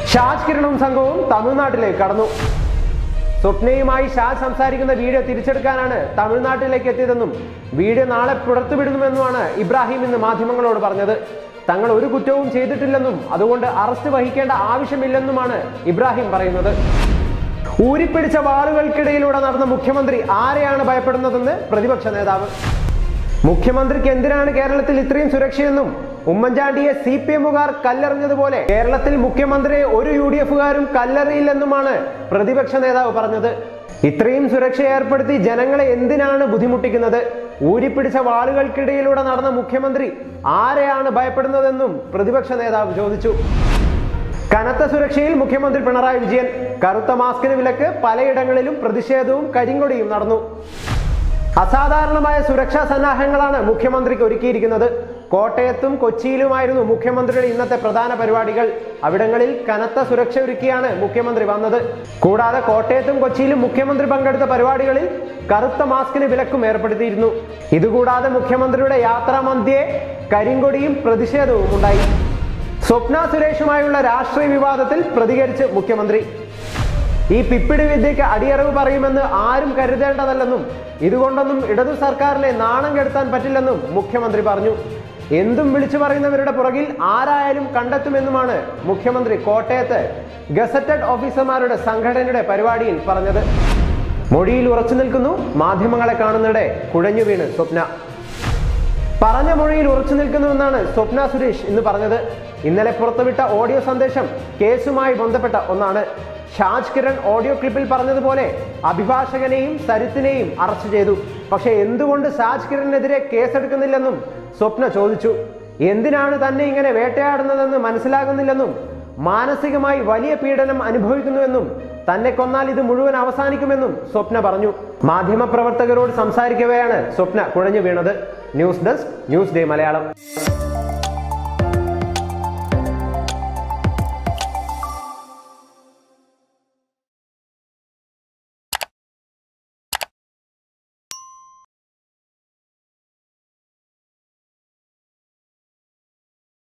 ഷാജ് കിരണും സംഘവും തമിഴ്നാട്ടിലേക്ക് കടന്നു സ്വപ്നയുമായി ഷാജ് സംസാരിക്കുന്ന വീഡിയോ തിരിച്ചെടുക്കാനാണ് തമിഴ്നാട്ടിലേക്ക് എത്തിയതെന്നും വീഡിയോ നാളെ പുറത്തുവിടുന്നുമെന്നുമാണ് ഇബ്രാഹിം ഇന്ന് മാധ്യമങ്ങളോട് പറഞ്ഞത് തങ്ങൾ ഒരു കുറ്റവും ചെയ്തിട്ടില്ലെന്നും അതുകൊണ്ട് അറസ്റ്റ് വഹിക്കേണ്ട ആവശ്യമില്ലെന്നുമാണ് ഇബ്രാഹിം പറയുന്നത് ഊരിപ്പിടിച്ച വാളുകൾക്കിടയിലൂടെ നടന്ന മുഖ്യമന്ത്രി ആരെയാണ് ഭയപ്പെടുന്നതെന്ന് പ്രതിപക്ഷ നേതാവ് മുഖ്യമന്ത്രിക്ക് എന്തിനാണ് കേരളത്തിൽ ഇത്രയും സുരക്ഷയെന്നും ഉമ്മൻചാണ്ടിയെ സി പി എമ്മുകാർ കല്ലെറിഞ്ഞതുപോലെ കേരളത്തിൽ മുഖ്യമന്ത്രിയെ ഒരു യു ഡി എഫുകാരും കല്ലെറിയില്ലെന്നുമാണ് പ്രതിപക്ഷ നേതാവ് പറഞ്ഞത് ഇത്രയും സുരക്ഷ ഏർപ്പെടുത്തി ജനങ്ങളെ എന്തിനാണ് ബുദ്ധിമുട്ടിക്കുന്നത് ഊരിപ്പിടിച്ച വാളുകൾക്കിടയിലൂടെ നടന്ന മുഖ്യമന്ത്രി ആരെയാണ് ഭയപ്പെടുന്നതെന്നും പ്രതിപക്ഷ നേതാവ് ചോദിച്ചു കനത്ത സുരക്ഷയിൽ മുഖ്യമന്ത്രി പിണറായി വിജയൻ കറുത്ത മാസ്കിന് വിലക്ക് പലയിടങ്ങളിലും പ്രതിഷേധവും കരിങ്കൊടിയും നടന്നു അസാധാരണമായ സുരക്ഷാ സന്നാഹങ്ങളാണ് മുഖ്യമന്ത്രിക്ക് ഒരുക്കിയിരിക്കുന്നത് കോട്ടയത്തും കൊച്ചിയിലുമായിരുന്നു മുഖ്യമന്ത്രിയുടെ ഇന്നത്തെ പ്രധാന പരിപാടികൾ അവിടങ്ങളിൽ കനത്ത സുരക്ഷ ഒരുക്കിയാണ് മുഖ്യമന്ത്രി വന്നത് കൂടാതെ കോട്ടയത്തും കൊച്ചിയിലും മുഖ്യമന്ത്രി പങ്കെടുത്ത പരിപാടികളിൽ കറുത്ത മാസ്കിന് വിലക്കും ഏർപ്പെടുത്തിയിരുന്നു ഇതുകൂടാതെ മുഖ്യമന്ത്രിയുടെ യാത്രാമധ്യേ കരിങ്കൊടിയും പ്രതിഷേധവും ഉണ്ടായി സ്വപ്ന സുരേഷുമായുള്ള രാഷ്ട്രീയ വിവാദത്തിൽ പ്രതികരിച്ച് മുഖ്യമന്ത്രി ഈ പിപ്പിടി വിദ്യയ്ക്ക് അടിയറവ് പറയുമെന്ന് ആരും കരുതേണ്ടതല്ലെന്നും ഇതുകൊണ്ടൊന്നും ഇടതു സർക്കാരിനെ നാണം കെടുത്താൻ പറ്റില്ലെന്നും മുഖ്യമന്ത്രി പറഞ്ഞു എന്തും വിളിച്ചു പറയുന്നവരുടെ പുറകിൽ ആരായാലും കണ്ടെത്തുമെന്നുമാണ് മുഖ്യമന്ത്രി കോട്ടയത്ത് ഗസറ്റഡ് ഓഫീസർമാരുടെ സംഘടനയുടെ പരിപാടിയിൽ പറഞ്ഞത് മൊഴിയിൽ ഉറച്ചു നിൽക്കുന്നു മാധ്യമങ്ങളെ കാണുന്നിടെ കുഴഞ്ഞു വീണ് സ്വപ്ന പറഞ്ഞ മൊഴിയിൽ ഉറച്ചു നിൽക്കുന്നുവെന്നാണ് സ്വപ്ന സുരേഷ് ഇന്ന് പറഞ്ഞത് ഇന്നലെ പുറത്തുവിട്ട ഓഡിയോ സന്ദേശം കേസുമായി ബന്ധപ്പെട്ട ഒന്നാണ് ഷാജ് കിരൺ ഓഡിയോ ക്ലിപ്പിൽ പറഞ്ഞതുപോലെ അഭിഭാഷകനെയും സരിത്തിനെയും അറസ്റ്റ് ചെയ്തു പക്ഷെ എന്തുകൊണ്ട് ഷാജ് കിരണിനെതിരെ കേസെടുക്കുന്നില്ലെന്നും സ്വപ്ന ചോദിച്ചു എന്തിനാണ് തന്നെ ഇങ്ങനെ വേട്ടയാടുന്നതെന്ന് മനസ്സിലാകുന്നില്ലെന്നും മാനസികമായി വലിയ പീഡനം അനുഭവിക്കുന്നുവെന്നും തന്നെ കൊന്നാൽ ഇത് മുഴുവൻ അവസാനിക്കുമെന്നും സ്വപ്ന പറഞ്ഞു മാധ്യമപ്രവർത്തകരോട് സംസാരിക്കവെയാണ് സ്വപ്ന കുഴഞ്ഞു വീണത് news desk news day Malayalam